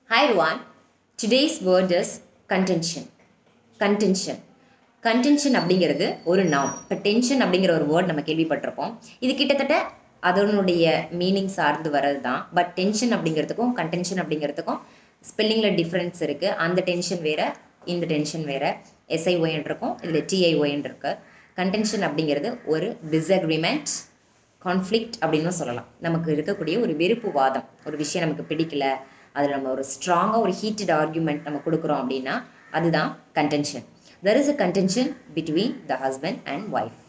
Hi everyone. Today's word is contention. Contention. Contention அப்படிங்கிறது ஒரு நாம் இப்போ டென்ஷன் அப்படிங்கிற ஒரு வேர்ட் நம்ம கேள்விப்பட்டிருப்போம் இது கிட்டத்தட்ட அதனுடைய மீனிங் சார்ந்து வர்றது தான் பட் டென்ஷன் அப்படிங்கிறதுக்கும் கன்டென்ஷன் அப்படிங்கிறதுக்கும் ஸ்பெல்லிங்கில் டிஃப்ரென்ஸ் இருக்குது அந்த டென்ஷன் வேறு இந்த டென்ஷன் வேறு எஸ்ஐஒயன் இருக்கும் இதில் டிஐஒயன் இருக்கு கன்டென்ஷன் அப்படிங்கிறது ஒரு டிஸ்அக்ரிமெண்ட் கான்ஃப்ளிக்ட் அப்படின்னு சொல்லலாம் நமக்கு இருக்கக்கூடிய ஒரு வெறுப்பு வாதம் ஒரு விஷயம் நமக்கு பிடிக்கல அதில் நம்ம ஒரு ஸ்ட்ராங்காக ஒரு ஹீட்டட் ஆர்குமெண்ட் நம்ம கொடுக்குறோம் அப்படின்னா அதுதான் contention there is a contention between the husband and wife